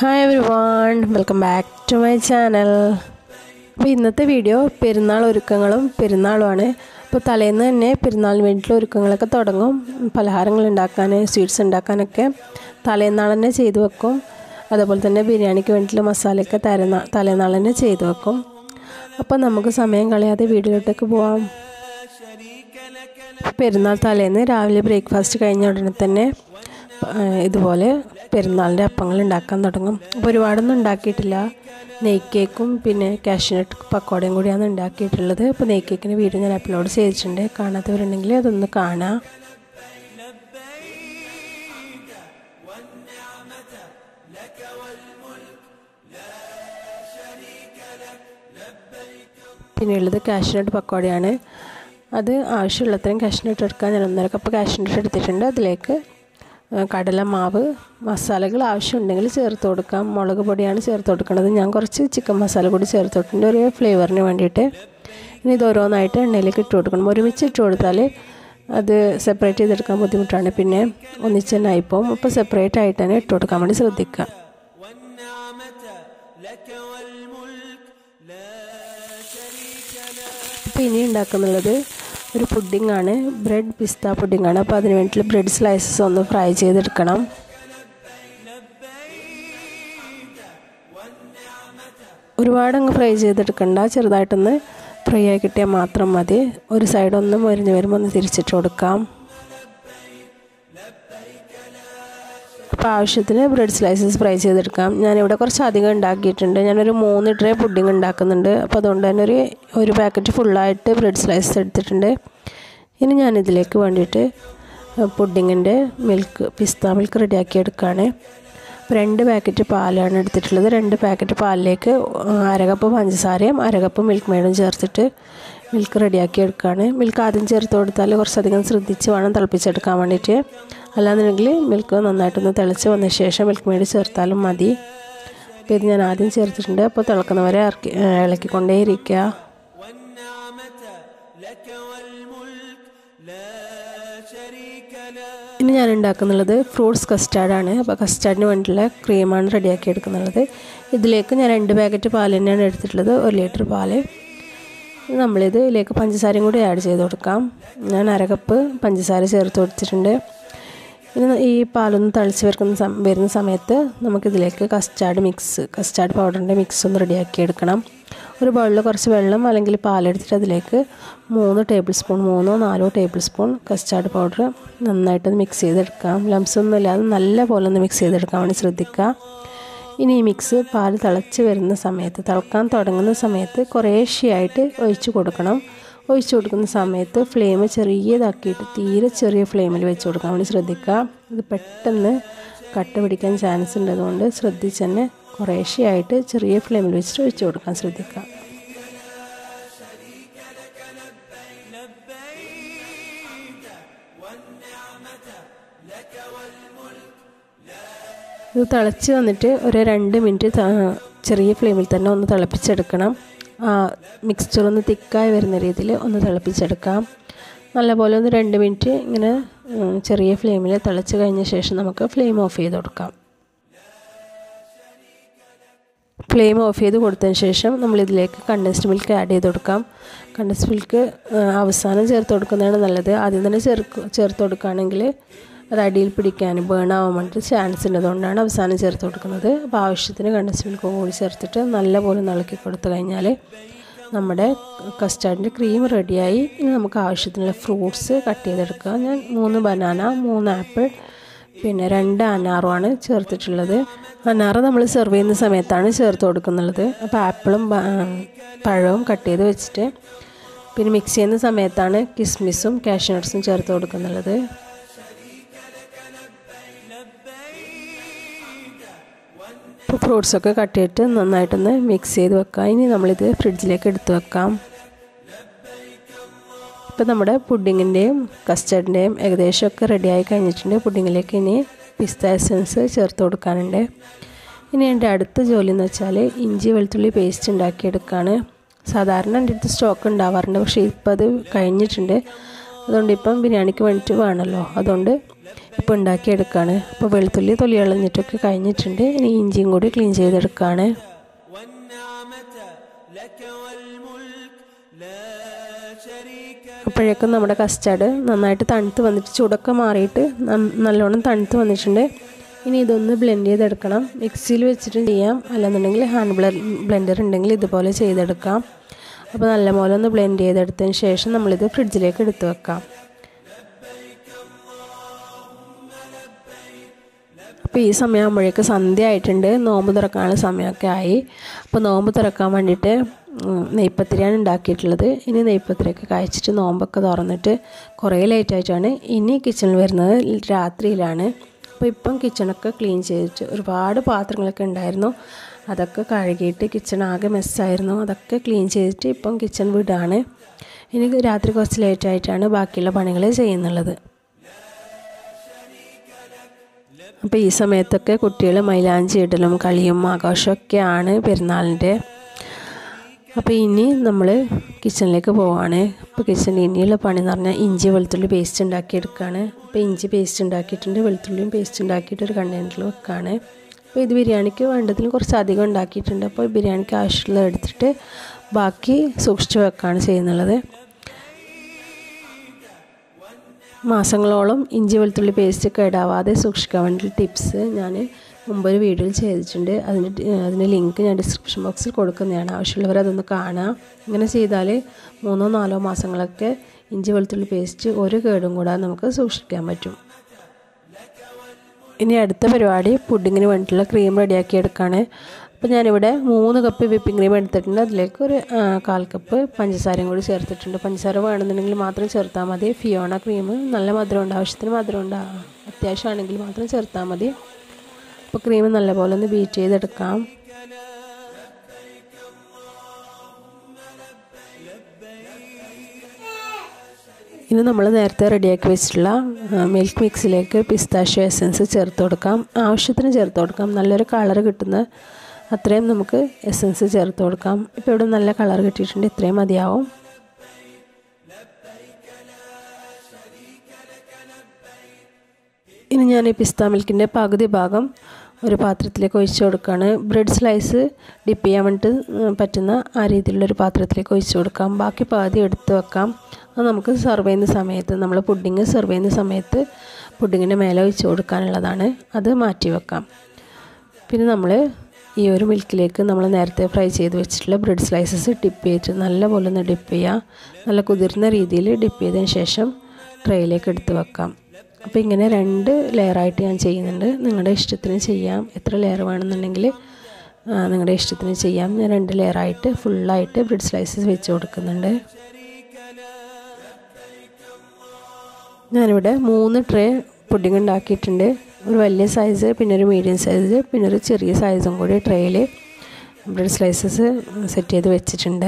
hi everyone welcome back to my channel അപ്പോൾ ഇന്നത്തെ video പെരുന്നാൾ ഒരുക്കങ്ങളും പെരുന്നാളുമാണ് അപ്പോൾ തലേന്ന് തന്നെ പെരുന്നാളിന് വേണ്ടിയിട്ടുള്ള ഒരുക്കങ്ങളൊക്കെ തുടങ്ങും പലഹാരങ്ങൾ ഉണ്ടാക്കാൻ സ്വീറ്റ്സ് ഉണ്ടാക്കാനൊക്കെ തലേന്നാൾ തന്നെ ചെയ്തു വെക്കും അതുപോലെ തന്നെ ബിരിയാണിക്ക് വേണ്ടിയിട്ടുള്ള മസാലയൊക്കെ തലേനാ തലേനാൾ തന്നെ ചെയ്തു വെക്കും അപ്പോൾ നമുക്ക് സമയം കളയാതെ വീഡിയോയിലോട്ടേക്ക് പോവാം പെരുന്നാൾ തലേന്ന് രാവിലെ ബ്രേക്ക്ഫാസ്റ്റ് കഴിഞ്ഞ ഉടനെ തന്നെ ഇതുപോലെ പെരുന്നാളിൻ്റെ അപ്പങ്ങൾ ഉണ്ടാക്കാൻ തുടങ്ങും അപ്പോൾ ഒരുപാടൊന്നും ഉണ്ടാക്കിയിട്ടില്ല നെയ് കേക്കും പിന്നെ കാഷ്നട്ട് പക്കോടയും കൂടിയാണ് ഉണ്ടാക്കിയിട്ടുള്ളത് അപ്പോൾ നെയ് കേക്കിൻ്റെ വീഡിയോ ഞാൻ അപ്ലോഡ് ചെയ്തിട്ടുണ്ട് കാണാത്തവരുണ്ടെങ്കിൽ അതൊന്ന് കാണാം പിന്നെയുള്ളത് കാഷ്നട്ട് പക്കോടയാണ് അത് ആവശ്യമുള്ളത്രയും കാഷ്നട്ട് എടുക്കാൻ ഞാൻ ഒന്നര കപ്പ് കാഷ്നട്ട് എടുത്തിട്ടുണ്ട് അതിലേക്ക് കടലമാവ് മസാലകൾ ആവശ്യമുണ്ടെങ്കിൽ ചേർത്ത് കൊടുക്കാം മുളക് പൊടിയാണ് ചേർത്ത് കൊടുക്കുന്നത് ഞാൻ കുറച്ച് ചിക്കൻ മസാല കൂടി ചേർത്തിട്ടുണ്ട് ഒരു ഫ്ലേവറിന് വേണ്ടിയിട്ട് ഇനി ഇത് ഓരോന്നായിട്ട് എണ്ണയിലേക്ക് ഇട്ട് കൊടുക്കണം ഒരുമിച്ച് ഇട്ട് കൊടുത്താൽ അത് സെപ്പറേറ്റ് ചെയ്തെടുക്കാൻ ബുദ്ധിമുട്ടാണ് പിന്നെ ഒന്നിച്ച് തന്നെ ആയിപ്പോവും അപ്പോൾ സെപ്പറേറ്റ് ആയിട്ട് തന്നെ ഇട്ട് കൊടുക്കാൻ വേണ്ടി ശ്രദ്ധിക്കുക അപ്പോൾ ഇനി ഉണ്ടാക്കുന്നുള്ളത് ഒരു പുഡിംഗ് ആണ് ബ്രെഡ് പിസ്ത പുഡിംഗ് ആണ് അപ്പോൾ അതിന് വേണ്ടിയിട്ടുള്ള ബ്രെഡ് സ്ലൈസസ് ഒന്ന് ഫ്രൈ ചെയ്തെടുക്കണം ഒരുപാട് അങ്ങ് ഫ്രൈ ചെയ്തെടുക്കണ്ട ചെറുതായിട്ടൊന്ന് ഫ്രൈ ആയി കിട്ടിയാൽ മാത്രം മതി ഒരു സൈഡ് ഒന്ന് മൊരിഞ്ഞ് വരുമ്പോൾ ഒന്ന് തിരിച്ചിട്ട് കൊടുക്കാം അപ്പോൾ ആവശ്യത്തിന് ബ്രെഡ് സ്ലൈസസ് ഫ്രൈ ചെയ്തെടുക്കാം ഞാനിവിടെ കുറച്ച് അധികം ഉണ്ടാക്കിയിട്ടുണ്ട് ഞാനൊരു മൂന്ന് ട്രേ പുഡിംഗ് ഉണ്ടാക്കുന്നുണ്ട് അപ്പോൾ അതുകൊണ്ട് തന്നെ ഒരു ഒരു പാക്കറ്റ് ഫുള്ളായിട്ട് ബ്രെഡ് സ്ലൈസസ് എടുത്തിട്ടുണ്ട് ഇനി ഞാനിതിലേക്ക് വേണ്ടിയിട്ട് പുഡിങ്ങിൻ്റെ മിൽക്ക് പിസ്ത മിൽക്ക് റെഡിയാക്കി എടുക്കുകയാണ് രണ്ട് പാക്കറ്റ് പാലാണ് എടുത്തിട്ടുള്ളത് രണ്ട് പാക്കറ്റ് പാലിലേക്ക് അരകപ്പ് പഞ്ചസാരയും അരകപ്പ് മിൽക്ക് മെയ്ഡും ചേർത്തിട്ട് മിൽക്ക് റെഡിയാക്കി എടുക്കുകയാണ് മിൽക്ക് ആദ്യം ചേർത്ത് കൊടുത്താൽ കുറച്ചധികം ശ്രദ്ധിച്ച് വേണം തിളപ്പിച്ചെടുക്കാൻ വേണ്ടിയിട്ട് അല്ലാന്നുണ്ടെങ്കിൽ മിൽക്ക് നന്നായിട്ടൊന്ന് തിളച്ച് വന്ന ശേഷം മിൽക്ക് മെയ്ഡ് ചേർത്താലും മതി അപ്പോൾ ഇത് ഞാൻ ആദ്യം ചേർത്തിട്ടുണ്ട് അപ്പോൾ തിളക്കുന്നവരെ ഇറക്കി ഇളക്കിക്കൊണ്ടേയിരിക്കുക ഇനി ഞാൻ ഉണ്ടാക്കുന്നുള്ളത് ഫ്രൂട്ട്സ് കസ്റ്റാർഡാണ് അപ്പോൾ കസ്റ്റാർഡിന് വേണ്ടിയിട്ടുള്ള ക്രീമാണ് റെഡിയാക്കി എടുക്കുന്നുള്ളത് ഇതിലേക്ക് ഞാൻ രണ്ട് പാക്കറ്റ് പാൽ തന്നെയാണ് എടുത്തിട്ടുള്ളത് ഒരു ലിറ്റർ പാല് നമ്മളിത് ഇതിലേക്ക് പഞ്ചസാരയും കൂടി ആഡ് ചെയ്ത് കൊടുക്കാം ഞാൻ അരകപ്പ് പഞ്ചസാര ചേർത്ത് കൊടുത്തിട്ടുണ്ട് ഇനി ഈ പാലൊന്ന് തളിച്ച് വരുന്ന വരുന്ന സമയത്ത് നമുക്കിതിലേക്ക് കസ്റ്റാർഡ് മിക്സ് കസ്റ്റാർഡ് പൗഡറിൻ്റെ മിക്സ് ഒന്ന് റെഡിയാക്കി എടുക്കണം ഒരു ബൗളിൽ കുറച്ച് വെള്ളം അല്ലെങ്കിൽ പാലെടുത്തിട്ട് അതിലേക്ക് മൂന്ന് ടേബിൾ സ്പൂൺ മൂന്നോ നാലോ ടേബിൾ സ്പൂൺ കസ്റ്റാർഡ് പൗഡർ നന്നായിട്ടൊന്ന് മിക്സ് ചെയ്തെടുക്കാം ലംസ് ഒന്നും ഇല്ലാതെ നല്ല പോലെ ഒന്ന് മിക്സ് ചെയ്തെടുക്കാൻ വേണ്ടി ശ്രദ്ധിക്കുക ഇനി ഈ മിക്സ് പാൽ തിളച്ച് വരുന്ന സമയത്ത് തിളക്കാൻ തുടങ്ങുന്ന സമയത്ത് കുറേശ്ശെയായിട്ട് ഒഴിച്ചു കൊടുക്കണം ഒഴിച്ചു കൊടുക്കുന്ന സമയത്ത് ഫ്ലെയിം ചെറിയതാക്കിയിട്ട് തീരെ ചെറിയ ഫ്ലെയിമിൽ വെച്ച് കൊടുക്കാൻ വേണ്ടി ശ്രദ്ധിക്കുക ഇത് പെട്ടെന്ന് കട്ട പിടിക്കാൻ ചാൻസ് ഉണ്ട് അതുകൊണ്ട് ശ്രദ്ധിച്ച് തന്നെ കുറേശ്ശെയായിട്ട് ചെറിയ ഫ്ലെയിമിൽ വെച്ചിട്ട് ഒഴിച്ചു കൊടുക്കാൻ ശ്രദ്ധിക്കുക ഇത് തിളച്ച് വന്നിട്ട് ഒരു രണ്ട് മിനിറ്റ് ചെറിയ ഫ്ലെയിമിൽ തന്നെ ഒന്ന് തിളപ്പിച്ചെടുക്കണം മിക്സ്ചർ ഒന്ന് തിക്കായി വരുന്ന രീതിയിൽ ഒന്ന് തിളപ്പിച്ചെടുക്കാം നല്ലപോലെ ഒന്ന് രണ്ട് മിനിറ്റ് ഇങ്ങനെ ചെറിയ ഫ്ലെയിമിൽ തിളച്ച് കഴിഞ്ഞ ശേഷം നമുക്ക് ഫ്ലെയിം ഓഫ് ചെയ്ത് കൊടുക്കാം ഫ്ലെയിം ഓഫ് ചെയ്ത് കൊടുത്തതിന് ശേഷം നമ്മൾ ഇതിലേക്ക് കണ്ടൻസ്ഡ് മിൽക്ക് ആഡ് ചെയ്ത് കൊടുക്കാം കണ്ടൻസ്ഡ് മിൽക്ക് അവസാനം ചേർത്ത് കൊടുക്കുന്നതാണ് നല്ലത് ആദ്യം തന്നെ ചേർക്ക് ചേർത്ത് കൊടുക്കുകയാണെങ്കിൽ അത് അടിയിൽ പിടിക്കാൻ ബേൺ ആവാൻ വേണ്ടിയിട്ട് ചാൻസ് ഉണ്ട് അതുകൊണ്ടാണ് അവസാനം ചേർത്ത് കൊടുക്കുന്നത് അപ്പോൾ ആവശ്യത്തിന് കണ്ടൻസ്ഡ് മിൽക്ക് കൂടി ചേർത്തിട്ട് നല്ലപോലെ ഇളക്കി കൊടുത്തു കഴിഞ്ഞാൽ നമ്മുടെ കസ്റ്റാർഡിൻ്റെ ക്രീം റെഡിയായി ഇനി നമുക്ക് ആവശ്യത്തിനുള്ള ഫ്രൂട്ട്സ് കട്ട് ചെയ്തെടുക്കുക ഞാൻ മൂന്ന് ബനാന മൂന്ന് ആപ്പിൾ പിന്നെ രണ്ട് അനാറുമാണ് ചേർത്തിട്ടുള്ളത് അനാറ് നമ്മൾ സെർവ് ചെയ്യുന്ന സമയത്താണ് ചേർത്ത് കൊടുക്കുന്നുള്ളത് അപ്പോൾ ആപ്പിളും പഴവും കട്ട് ചെയ്ത് വെച്ചിട്ട് പിന്നെ മിക്സ് ചെയ്യുന്ന സമയത്താണ് കിസ്മിസും കാഷ്നട്ട്സും ചേർത്ത് കൊടുക്കുന്നുള്ളത് ഇപ്പോൾ ഫ്രൂട്ട്സൊക്കെ കട്ട് ചെയ്തിട്ട് നന്നായിട്ടൊന്ന് മിക്സ് ചെയ്ത് വെക്കാം ഇനി നമ്മളിത് ഫ്രിഡ്ജിലേക്ക് എടുത്ത് വെക്കാം ഇപ്പോൾ നമ്മുടെ പുഡിങ്ങിൻ്റെയും കസ്റ്റർഡിൻ്റെയും ഏകദേശമൊക്കെ റെഡിയായി കഴിഞ്ഞിട്ടുണ്ട് പുഡിങ്ങിലേക്ക് ഇനി പിസ്ത എസൻസ് ചേർത്ത് കൊടുക്കാനുണ്ട് ഇനി എൻ്റെ അടുത്ത ജോലി എന്ന് വെച്ചാൽ ഇഞ്ചി വെളുത്തുള്ളി പേസ്റ്റ് ഉണ്ടാക്കിയെടുക്കുകയാണ് സാധാരണ എൻ്റെ അടുത്ത് സ്റ്റോക്ക് ഉണ്ടാവാറുണ്ട് പക്ഷേ ഇപ്പോൾ അത് കഴിഞ്ഞിട്ടുണ്ട് അതുകൊണ്ട് ഇപ്പം ബിരിയാണിക്ക് വേണ്ടിയിട്ട് വേണമല്ലോ അതുകൊണ്ട് ഇപ്പോൾ ഉണ്ടാക്കിയെടുക്കുകയാണ് അപ്പോൾ വെളുത്തുള്ളി തൊലി കളഞ്ഞിട്ടൊക്കെ കഴിഞ്ഞിട്ടുണ്ട് ഇനി ഇഞ്ചിയും കൂടി ക്ലീൻ ചെയ്തെടുക്കുകയാണ് അപ്പോഴേക്കും നമ്മുടെ കസ്റ്റാർഡ് നന്നായിട്ട് തണുത്ത് വന്നിട്ട് ചൂടൊക്കെ മാറിയിട്ട് നല്ലോണം തണുത്ത് വന്നിട്ടുണ്ട് ഇനി ഇതൊന്ന് ബ്ലെൻഡ് ചെയ്തെടുക്കണം മിക്സിയിൽ വെച്ചിട്ട് ചെയ്യാം അല്ലെന്നുണ്ടെങ്കിൽ ഹാൻഡ് ബ്ല ബ്ലെൻഡർ ഉണ്ടെങ്കിൽ ഇതുപോലെ ചെയ്തെടുക്കാം അപ്പോൾ നല്ലപോലെ ഒന്ന് ബ്ലെൻഡ് ചെയ്തെടുത്തതിന് ശേഷം നമ്മളിത് ഫ്രിഡ്ജിലേക്ക് എടുത്ത് വെക്കാം അപ്പോൾ ഈ സമയമാകുമ്പോഴേക്ക് സന്ധ്യ ആയിട്ടുണ്ട് നോമ്പ് തുറക്കാനുള്ള സമയമൊക്കെ ആയി അപ്പോൾ നോമ്പ് തുറക്കാൻ വേണ്ടിയിട്ട് നെയ്പ്പത്തിരിയാണ് ഉണ്ടാക്കിയിട്ടുള്ളത് ഇനി നെയ്പ്പത്തിരിയൊക്കെ കഴിച്ചിട്ട് നോമ്പൊക്കെ തുറന്നിട്ട് കുറേ ലേറ്റായിട്ടാണ് ഇനി കിച്ചണിൽ വരുന്നത് രാത്രിയിലാണ് അപ്പോൾ ഇപ്പം കിച്ചണൊക്കെ ക്ലീൻ ചെയ്തിട്ട് ഒരുപാട് പാത്രങ്ങളൊക്കെ ഉണ്ടായിരുന്നു അതൊക്കെ കഴുകിയിട്ട് കിച്ചൺ ആകെ മെസ്സായിരുന്നു അതൊക്കെ ക്ലീൻ ചെയ്തിട്ട് ഇപ്പം കിച്ചൺ വിടാണ് ഇനി രാത്രി കുറച്ച് ലേറ്റായിട്ടാണ് ബാക്കിയുള്ള പണികൾ ചെയ്യുന്നുള്ളത് അപ്പോൾ ഈ സമയത്തൊക്കെ കുട്ടികൾ മൈലാഞ്ചി ഇടലും കളിയും ആഘോഷമൊക്കെയാണ് പെരുന്നാളിൻ്റെ അപ്പോൾ ഇനി നമ്മൾ കിച്ചണിലേക്ക് പോവാണ് അപ്പോൾ കിച്ചണിൽ ഇനിയുള്ള പണി എന്ന് പറഞ്ഞാൽ ഇഞ്ചി വെളുത്തുള്ളി പേസ്റ്റ് ഉണ്ടാക്കിയെടുക്കുകയാണ് അപ്പോൾ ഇഞ്ചി പേസ്റ്റ് ഉണ്ടാക്കിയിട്ടുണ്ട് വെളുത്തുള്ളിയും പേസ്റ്റ് ഉണ്ടാക്കിയിട്ട് ഒരു കണ്ടെയ്നറിൽ വെക്കുകയാണ് അപ്പോൾ ഇത് ബിരിയാണിക്ക് വേണ്ടതിൽ കുറച്ച് അധികം ഉണ്ടാക്കിയിട്ടുണ്ട് അപ്പോൾ ബിരിയാണിക്ക് ആവശ്യമുള്ളത് എടുത്തിട്ട് ബാക്കി സൂക്ഷിച്ച് വെക്കുകയാണ് ചെയ്യുന്നുള്ളത് മാസങ്ങളോളം ഇഞ്ചി വെളുത്തുള്ളി പേസ്റ്റ് കേടാവാതെ സൂക്ഷിക്കാൻ വേണ്ടി ടിപ്സ് ഞാൻ മുമ്പൊരു വീഡിയോയിൽ ചെയ്തിട്ടുണ്ട് അതിൻ്റെ അതിൻ്റെ ലിങ്ക് ഞാൻ ഡിസ്ക്രിപ്ഷൻ ബോക്സിൽ കൊടുക്കുന്നതാണ് ആവശ്യമുള്ളവർ അതൊന്ന് കാണുക ഇങ്ങനെ ചെയ്താൽ മൂന്നോ നാലോ മാസങ്ങളൊക്കെ ഇഞ്ചി വെളുത്തുള്ളി പേസ്റ്റ് ഒരു കേടും കൂടാതെ നമുക്ക് സൂക്ഷിക്കാൻ പറ്റും ഇനി അടുത്ത പരിപാടി പുഡിങ്ങിന് വേണ്ടിയിട്ടുള്ള ക്രീം റെഡിയാക്കി എടുക്കുകയാണ് അപ്പോൾ ഞാനിവിടെ മൂന്ന് കപ്പ് വിപ്പിംഗ് ക്രീം എടുത്തിട്ടുണ്ട് അതിലേക്ക് ഒരു കാൽ കപ്പ് പഞ്ചസാരയും കൂടി ചേർത്തിട്ടുണ്ട് പഞ്ചസാര വേണമെന്നുണ്ടെങ്കിൽ മാത്രം ചേർത്താൽ മതി ഫിയോണ ക്രീം നല്ല മധുരമുണ്ട് ആവശ്യത്തിന് മധുരമുണ്ട് അത്യാവശ്യമാണെങ്കിൽ മാത്രം ചേർത്താൽ മതി അപ്പോൾ ക്രീം നല്ലപോലെ ഒന്ന് ബീറ്റ് ചെയ്തെടുക്കാം ഇനി നമ്മൾ നേരത്തെ റെഡിയാക്കി വെച്ചിട്ടുള്ള മിൽക്ക് മിക്സിലേക്ക് പിസ്താഷ്യോ എസൻസ് ചേർത്ത് കൊടുക്കാം ആവശ്യത്തിന് ചേർത്ത് കൊടുക്കാം നല്ലൊരു കളർ കിട്ടുന്ന അത്രയും നമുക്ക് എസൻസ് ചേർത്ത് കൊടുക്കാം ഇപ്പോൾ ഇവിടെ നല്ല കളർ കിട്ടിയിട്ടുണ്ട് ഇത്രയും മതിയാവും ഇനി ഞാൻ ഈ പിസ്ത മിൽക്കിൻ്റെ പകുതി ഭാഗം ഒരു പാത്രത്തിലേക്ക് ഒഴിച്ച് കൊടുക്കുകയാണ് ബ്രെഡ് സ്ലൈസ് ഡിപ്പ് ചെയ്യാൻ വേണ്ടിയിട്ട് പറ്റുന്ന ആ രീതിയിലുള്ളൊരു പാത്രത്തിലേക്ക് ഒഴിച്ച് കൊടുക്കാം ബാക്കി പകുതി എടുത്ത് വെക്കാം അത് നമുക്ക് സെർവ് ചെയ്യുന്ന സമയത്ത് നമ്മൾ പുഡിങ് സെർവ് ചെയ്യുന്ന സമയത്ത് പുഡിങ്ങിൻ്റെ മേലെ ഒഴിച്ച് കൊടുക്കാനുള്ളതാണ് അത് മാറ്റി വെക്കാം പിന്നെ നമ്മൾ ഈ ഒരു മിൽക്കിലേക്ക് നമ്മൾ നേരത്തെ ഫ്രൈ ചെയ്ത് വെച്ചിട്ടുള്ള ബ്രെഡ് സ്ലൈസസ് ഡിപ്പ് ചെയ്തിട്ട് നല്ലപോലെ ഒന്ന് ഡിപ്പ് ചെയ്യുക നല്ല കുതിർന്ന രീതിയിൽ ഡിപ്പ് ചെയ്തതിന് ശേഷം ട്രേയിലേക്ക് എടുത്ത് വെക്കാം അപ്പോൾ ഇങ്ങനെ രണ്ട് ലെയറായിട്ട് ഞാൻ ചെയ്യുന്നുണ്ട് നിങ്ങളുടെ ഇഷ്ടത്തിന് ചെയ്യാം എത്ര ലെയർ വേണമെന്നുണ്ടെങ്കിൽ നിങ്ങളുടെ ഇഷ്ടത്തിന് ചെയ്യാം ഞാൻ രണ്ട് ലെയറായിട്ട് ഫുള്ളായിട്ട് ബ്രെഡ് സ്ലൈസസ് വെച്ച് കൊടുക്കുന്നുണ്ട് ഞാനിവിടെ മൂന്ന് ട്രേ പുഡിംഗ് ഉണ്ടാക്കിയിട്ടുണ്ട് ഒരു വലിയ സൈസ് പിന്നെ ഒരു മീഡിയം സൈസ് പിന്നെ ഒരു ചെറിയ സൈസും കൂടി ട്രേയിൽ ബ്രെഡ് സ്ലൈസസ് സെറ്റ് ചെയ്ത് വെച്ചിട്ടുണ്ട്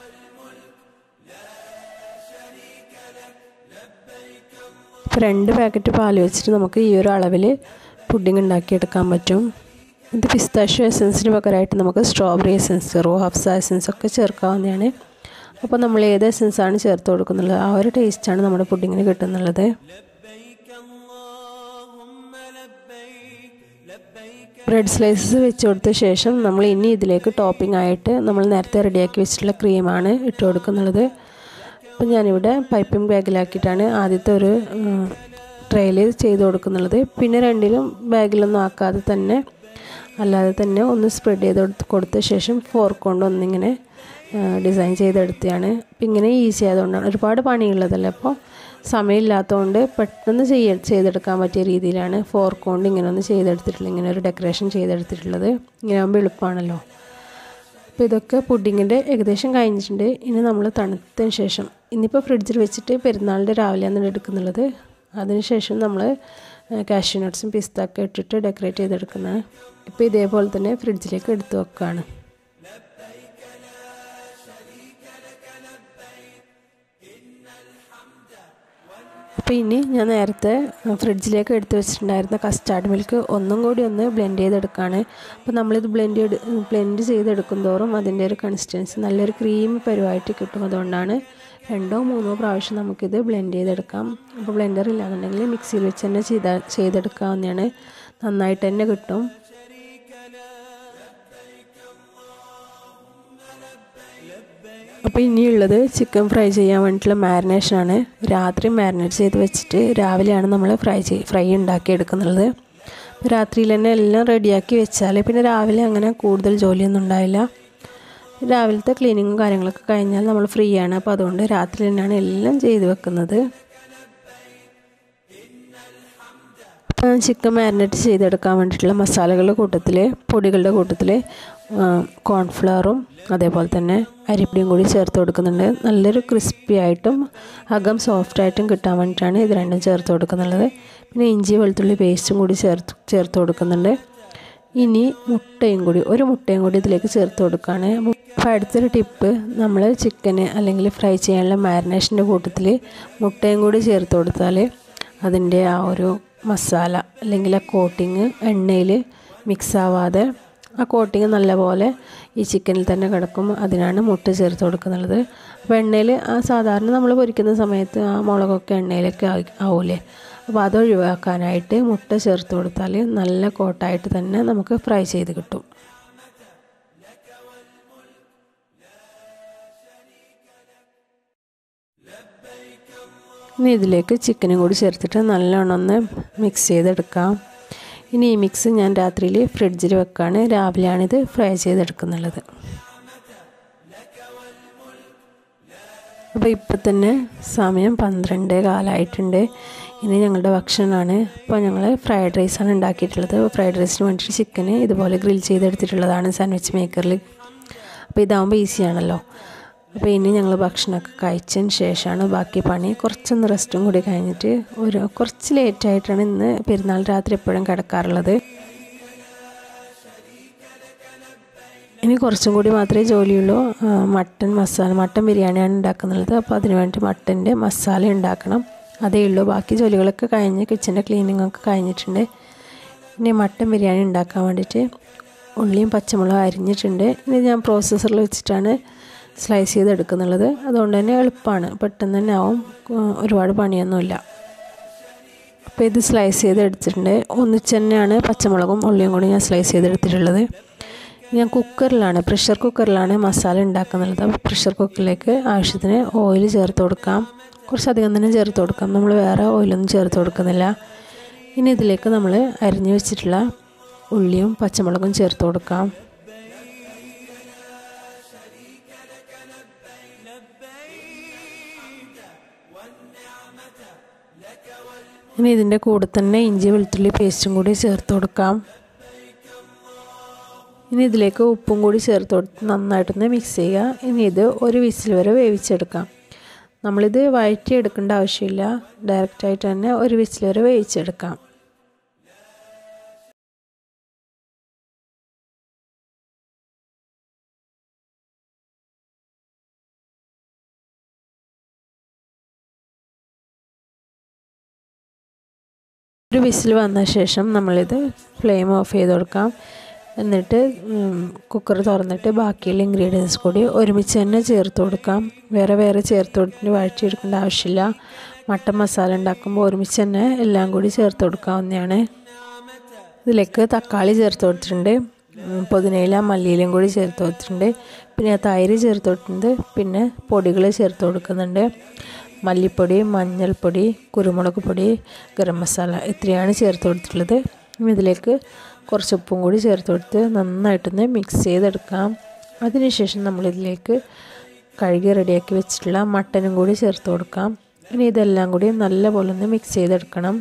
ഇപ്പോൾ രണ്ട് പാക്കറ്റ് പാൽ വെച്ചിട്ട് നമുക്ക് ഈ ഒരു അളവിൽ പുഡിംഗ് ഉണ്ടാക്കിയെടുക്കാൻ പറ്റും ഇത് പിസ്താഷ്യോ എസൻസിന് പകരമായിട്ട് നമുക്ക് strawberry essence Rooh Afza essence ഒക്കെ ചേർക്കാവുന്നതാണ് അപ്പോൾ നമ്മൾ ഏത് എസൻസാണ് ചേർത്ത് കൊടുക്കുന്നുള്ളത് ആ ഒരു ടേസ്റ്റാണ് നമ്മുടെ പുഡിങ്ങിന് കിട്ടുന്നുള്ളത് ബ്രെഡ് സ്ലൈസസ് വെച്ച് കൊടുത്ത ശേഷം നമ്മൾ ഇനി ഇതിലേക്ക് ടോപ്പിംഗ് ആയിട്ട് നമ്മൾ നേരത്തെ റെഡിയാക്കി വെച്ചിട്ടുള്ള ക്രീമാണ് ഇട്ട് കൊടുക്കുന്നുള്ളത് അപ്പം ഞാനിവിടെ പൈപ്പിംഗ് ബാഗിലാക്കിയിട്ടാണ് ആദ്യത്തെ ഒരു ട്രെയിൽ ചെയ്ത് കൊടുക്കുന്നുള്ളത് പിന്നെ രണ്ടിലും ബാഗിലൊന്നും ആക്കാതെ തന്നെ അല്ലാതെ തന്നെ ഒന്ന് സ്പ്രെഡ് ചെയ്ത് കൊടുത്ത ശേഷം ഫോർക്ക് കൊണ്ട് ഒന്നിങ്ങനെ ഡിസൈൻ ചെയ്തെടുത്തതാണ് അപ്പം ഇങ്ങനെ ഈസി ആയതുകൊണ്ടാണ് ഒരുപാട് പണിയുള്ളതല്ല അപ്പോൾ സമയമില്ലാത്തതുകൊണ്ട് പെട്ടെന്ന് ചെയ്യ ചെയ്തെടുക്കാൻ പറ്റിയ രീതിയിലാണ് ഫോർക്ക് കൊണ്ട് ഇങ്ങനെ ഒന്ന് ചെയ്തെടുത്തിട്ടുള്ളത് ഇങ്ങനെ ഒരു ഡെക്കറേഷൻ ചെയ്തെടുത്തിട്ടുള്ളത് ഇങ്ങനെ ആകുമ്പോൾ എളുപ്പമാണല്ലോ അപ്പോൾ ഇതൊക്കെ പുഡിങ്ങിൻ്റെ ഏകദേശം കഴിഞ്ഞിട്ടുണ്ട് ഇനി നമ്മൾ തണുത്തതിന് ശേഷം ഇന്നിപ്പോൾ ഫ്രിഡ്ജിൽ വെച്ചിട്ട് പെരുന്നാളിൻ്റെ രാവിലെയാണ് എടുക്കുന്നുള്ളത് അതിനുശേഷം നമ്മൾ കാഷ്യൂ നട്ട്സും പിസ്തൊക്കെ ഇട്ടിട്ട് ഡെക്കറേറ്റ് ചെയ്തെടുക്കുന്നത് ഇപ്പോൾ ഇതേപോലെ തന്നെ ഫ്രിഡ്ജിലേക്ക് എടുത്തു വെക്കുകയാണ് അപ്പോൾ ഇനി ഞാൻ നേരത്തെ ഫ്രിഡ്ജിലേക്ക് എടുത്ത് വെച്ചിട്ടുണ്ടായിരുന്ന കസ്റ്റാർഡ് മിൽക്ക് ഒന്നും കൂടി ഒന്ന് ബ്ലെൻഡ് ചെയ്തെടുക്കുകയാണ് അപ്പോൾ നമ്മളിത് ബ്ലെൻഡ് ചെയ്ത് ബ്ലെൻഡ് ചെയ്തെടുക്കും തോറും അതിൻ്റെ ഒരു കൺസിസ്റ്റൻസി നല്ലൊരു ക്രീം പരുവായിട്ട് കിട്ടും അതുകൊണ്ടാണ് രണ്ടോ മൂന്നോ പ്രാവശ്യം നമുക്കിത് ബ്ലെൻഡ് ചെയ്തെടുക്കാം അപ്പോൾ ബ്ലെൻഡർ ഇല്ലാന്നുണ്ടെങ്കിൽ മിക്സിയിൽ വെച്ച് തന്നെ ചെയ്ത ചെയ്തെടുക്കാവുന്നതാണ് നന്നായിട്ട് തന്നെ കിട്ടും അപ്പോൾ ഇനിയുള്ളത് ചിക്കൻ ഫ്രൈ ചെയ്യാൻ വേണ്ടിയിട്ടുള്ള മാരിനേഷനാണ് രാത്രി മാരിനേറ്റ് ചെയ്ത് വെച്ചിട്ട് രാവിലെയാണ് നമ്മൾ ഫ്രൈ ചെയ് ഫ്രൈ ഉണ്ടാക്കി എടുക്കുന്നത് രാത്രിയിൽ തന്നെ എല്ലാം റെഡിയാക്കി വെച്ചാൽ പിന്നെ രാവിലെ അങ്ങനെ കൂടുതൽ ജോലിയൊന്നും ഉണ്ടാവില്ല രാവിലത്തെ ക്ലീനിങ്ങും കാര്യങ്ങളൊക്കെ കഴിഞ്ഞാൽ നമ്മൾ ഫ്രീ ആണ് അപ്പോൾ അതുകൊണ്ട് രാത്രി തന്നെയാണ് എല്ലാം ചെയ്ത് വെക്കുന്നത് ചിക്കൻ മാരിനേറ്റ് ചെയ്തെടുക്കാൻ വേണ്ടിയിട്ടുള്ള മസാലകളുടെ കൂട്ടത്തിൽ പൊടികളുടെ കൂട്ടത്തിൽ കോൺഫ്ലവറും അതേപോലെ തന്നെ അരിപ്പൊടിയും കൂടി ചേർത്ത് കൊടുക്കുന്നുണ്ട് നല്ലൊരു ക്രിസ്പി ആയിട്ടും അകം സോഫ്റ്റ് ആയിട്ടും കിട്ടാൻ വേണ്ടിയിട്ടാണ് ഇത് രണ്ടും ചേർത്ത് കൊടുക്കുന്നുള്ളത് പിന്നെ ഇഞ്ചി വെളുത്തുള്ളി പേസ്റ്റും കൂടി ചേർത്ത് ചേർത്ത് കൊടുക്കുന്നുണ്ട് ഇനി മുട്ടയും കൂടി ഒരു മുട്ടയും കൂടി ഇതിലേക്ക് ചേർത്ത് കൊടുക്കുകയാണ് അപ്പോൾ അടുത്തൊരു ടിപ്പ് നമ്മൾ ചിക്കന് അല്ലെങ്കിൽ ഫ്രൈ ചെയ്യാനുള്ള മാരിനേഷൻ്റെ കൂട്ടത്തിൽ മുട്ടയും കൂടി ചേർത്ത് കൊടുത്താൽ അതിൻ്റെ ആ ഒരു മസാല അല്ലെങ്കിൽ ആ കോട്ടിങ് എണ്ണയിൽ മിക്സ് ആവാതെ ആ കോട്ടിങ് നല്ലപോലെ ഈ ചിക്കനിൽ തന്നെ കിടക്കും അതിനാണ് മുട്ട ചേർത്ത് കൊടുക്കുന്നത് അപ്പോൾ എണ്ണയിൽ ആ സാധാരണ നമ്മൾ പൊരിക്കുന്ന സമയത്ത് ആ മുളകൊക്കെ എണ്ണയിലൊക്കെ ആവൂലേ അപ്പോൾ അത് ഒഴിവാക്കാനായിട്ട് മുട്ട ചേർത്ത് കൊടുത്താൽ നല്ല കോട്ടായിട്ട് തന്നെ നമുക്ക് ഫ്രൈ ചെയ്ത് കിട്ടും ഇനി ഇതിലേക്ക് ചിക്കനും കൂടി ചേർത്തിട്ട് നല്ലോണം ഒന്ന് മിക്സ് ചെയ്തെടുക്കാം ഇനി ഈ മിക്സ് ഞാൻ രാത്രിയിൽ ഫ്രിഡ്ജിൽ വെക്കാണ് രാവിലെയാണിത് ഫ്രൈ ചെയ്തെടുക്കുന്നുള്ളത് അപ്പോൾ ഇപ്പം തന്നെ സമയം പന്ത്രണ്ട് കാലമായിട്ടുണ്ട് ഇനി ഞങ്ങളുടെ ഭക്ഷണമാണ് അപ്പോൾ ഞങ്ങൾ ഫ്രൈഡ് റൈസാണ് ഉണ്ടാക്കിയിട്ടുള്ളത് ഫ്രൈഡ് റൈസിന് വേണ്ടിയിട്ട് ചിക്കന് ഇതുപോലെ ഗ്രിൽ ചെയ്തെടുത്തിട്ടുള്ളതാണ് സാൻഡ്വിച്ച് മേക്കറിൽ അപ്പോൾ ഇതാകുമ്പോൾ ഈസിയാണല്ലോ അപ്പോൾ ഇനി ഞങ്ങൾ ഭക്ഷണമൊക്കെ കഴിച്ചതിന് ശേഷമാണ് ബാക്കി പണി കുറച്ചൊന്ന് റെസ്റ്റും കൂടി കഴിഞ്ഞിട്ട് ഒരു കുറച്ച് ലേറ്റായിട്ടാണ് ഇന്ന് പെരുന്നാൾ രാത്രി എപ്പോഴും കിടക്കാറുള്ളത് ഇനി കുറച്ചും കൂടി മാത്രമേ ജോലിയുള്ളൂ മട്ടൻ മസാല മട്ടൻ ബിരിയാണിയാണ് ഉണ്ടാക്കുന്നത് അപ്പോൾ അതിന് വേണ്ടി മട്ടൻ്റെ മസാല ഉണ്ടാക്കണം അതേ ഉള്ളൂ ബാക്കി ജോലികളൊക്കെ കഴിഞ്ഞ് കിച്ചൻ്റെ ക്ലീനിങ് ഒക്കെ കഴിഞ്ഞിട്ടുണ്ട് ഇനി മട്ടൻ ബിരിയാണി ഉണ്ടാക്കാൻ വേണ്ടിയിട്ട് ഉള്ളിയും പച്ചമുളകും അരിഞ്ഞിട്ടുണ്ട് ഇനി ഞാൻ പ്രോസസ്സറിൽ വെച്ചിട്ടാണ് സ്ലൈസ് ചെയ്തെടുക്കുന്നുള്ളത് അതുകൊണ്ട് തന്നെ എളുപ്പമാണ് പെട്ടെന്ന് തന്നെ ആവും ഒരുപാട് പണിയൊന്നുമില്ല അപ്പോൾ ഇത് സ്ലൈസ് ചെയ്തെടുത്തിട്ടുണ്ട് ഒന്നിച്ച് തന്നെയാണ് പച്ചമുളകും ഉള്ളിയും കൂടി ഞാൻ സ്ലൈസ് ചെയ്തെടുത്തിട്ടുള്ളത് ഞാൻ കുക്കറിലാണ് പ്രഷർ കുക്കറിലാണ് മസാല ഉണ്ടാക്കുന്നത് അപ്പോൾ പ്രഷർ കുക്കറിലേക്ക് ആവശ്യത്തിന് ഓയിൽ ചേർത്ത് കൊടുക്കാം കുറച്ചധികം തന്നെ ചേർത്ത് കൊടുക്കാം നമ്മൾ വേറെ ഓയിലൊന്നും ചേർത്ത് കൊടുക്കുന്നില്ല ഇനി ഇതിലേക്ക് നമ്മൾ അരിഞ്ഞു വെച്ചിട്ടുള്ള ഉള്ളിയും പച്ചമുളകും ചേർത്ത് കൊടുക്കാം ഇനി ഇതിൻ്റെ കൂടെ തന്നെ ഇഞ്ചി വെളുത്തുള്ളി പേസ്റ്റും കൂടി ചേർത്ത് കൊടുക്കാം ഇനി ഇതിലേക്ക് ഉപ്പും കൂടി ചേർത്ത് കൊടുത്ത് നന്നായിട്ടൊന്ന് മിക്സ് ചെയ്യുക ഇനി ഇത് ഒരു വിസിൽ വരെ വേവിച്ചെടുക്കാം നമ്മളിത് വഴറ്റി എടുക്കേണ്ട ആവശ്യമില്ല ഡയറക്റ്റായിട്ട് തന്നെ ഒരു വിസിൽ വരെ വേവിച്ചെടുക്കാം ഒരു വിസിൽ വന്ന ശേഷം നമ്മളിത് ഫ്ലെയിം ഓഫ് ചെയ്ത് കൊടുക്കാം എന്നിട്ട് കുക്കർ തുറന്നിട്ട് ബാക്കിയുള്ള ഇൻഗ്രീഡിയൻസ് കൂടി ഒരുമിച്ച് തന്നെ ചേർത്ത് കൊടുക്കാം വേറെ വേറെ ചേർത്ത് കൊടുത്തിട്ട് വഴറ്റിയെടുക്കേണ്ട ആവശ്യമില്ല മട്ടൻ മസാല ഉണ്ടാക്കുമ്പോൾ ഒരുമിച്ച് തന്നെ എല്ലാം കൂടി ചേർത്ത് കൊടുക്കാവുന്നതാണ് ഇതിലേക്ക് തക്കാളി ചേർത്ത് കൊടുത്തിട്ടുണ്ട് പുതിനയില മല്ലിയിലും കൂടി ചേർത്ത് കൊടുത്തിട്ടുണ്ട് പിന്നെ തൈര് ചേർത്ത് കൊടുത്തിട്ടുണ്ട് പിന്നെ പൊടികൾ ചേർത്ത് കൊടുക്കുന്നുണ്ട് മല്ലിപ്പൊടി മഞ്ഞൾപ്പൊടി കുരുമുളക് പൊടി ഗരം മസാല ഇത്രയാണ് ചേർത്ത് കൊടുത്തിട്ടുള്ളത് ഇതിലേക്ക് കുറച്ച് ഉപ്പും കൂടി ചേർത്ത് കൊടുത്ത് നന്നായിട്ടൊന്ന് മിക്സ് ചെയ്തെടുക്കാം അതിനുശേഷം നമ്മളിതിലേക്ക് കഴുകി റെഡിയാക്കി വെച്ചിട്ടുള്ള മട്ടനും കൂടി ചേർത്ത് കൊടുക്കാം ഇനി ഇതെല്ലാം കൂടി നല്ലപോലെ ഒന്ന് മിക്സ് ചെയ്തെടുക്കണം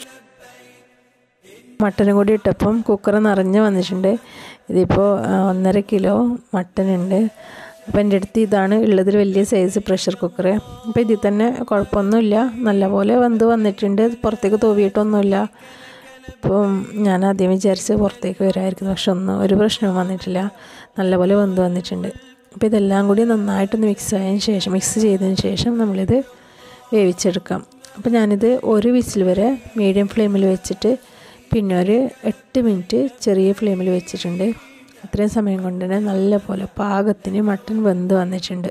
മട്ടനും കൂടി ഇട്ടപ്പം കുക്കർ നിറഞ്ഞ് വന്നിട്ടുണ്ട് ഇതിപ്പോൾ ഒന്നര കിലോ മട്ടൻ ഉണ്ട് അപ്പോൾ എൻ്റെ അടുത്ത് ഇതാണ് ഉള്ളതിൽ വലിയ സൈസ് പ്രഷർ കുക്കർ അപ്പോൾ ഇതിൽ തന്നെ കുഴപ്പമൊന്നുമില്ല നല്ലപോലെ വെന്ത് വന്നിട്ടുണ്ട് പുറത്തേക്ക് തൂവിയിട്ടൊന്നുമില്ല ഇപ്പം ഞാൻ ആദ്യം വിചാരിച്ച് പുറത്തേക്ക് വരാമായിരിക്കുന്നു പക്ഷെ ഒന്നും ഒരു പ്രശ്നവും വന്നിട്ടില്ല നല്ലപോലെ വെന്ത് വന്നിട്ടുണ്ട് അപ്പോൾ ഇതെല്ലാം കൂടി നന്നായിട്ടൊന്ന് മിക്സ് ആയതിന് ശേഷം മിക്സ് ചെയ്തതിന് ശേഷം നമ്മളിത് വേവിച്ചെടുക്കാം അപ്പോൾ ഞാനിത് ഒരു വിസിൽ വരെ മീഡിയം ഫ്ലെയിമിൽ വെച്ചിട്ട് പിന്നെ ഒരു എട്ട് മിനിറ്റ് ചെറിയ ഫ്ലെയിമിൽ വെച്ചിട്ടുണ്ട് അത്രയും സമയം കൊണ്ട് തന്നെ നല്ല പോലെ പാകത്തിന് മട്ടൻ വെന്ത് വന്നിട്ടുണ്ട്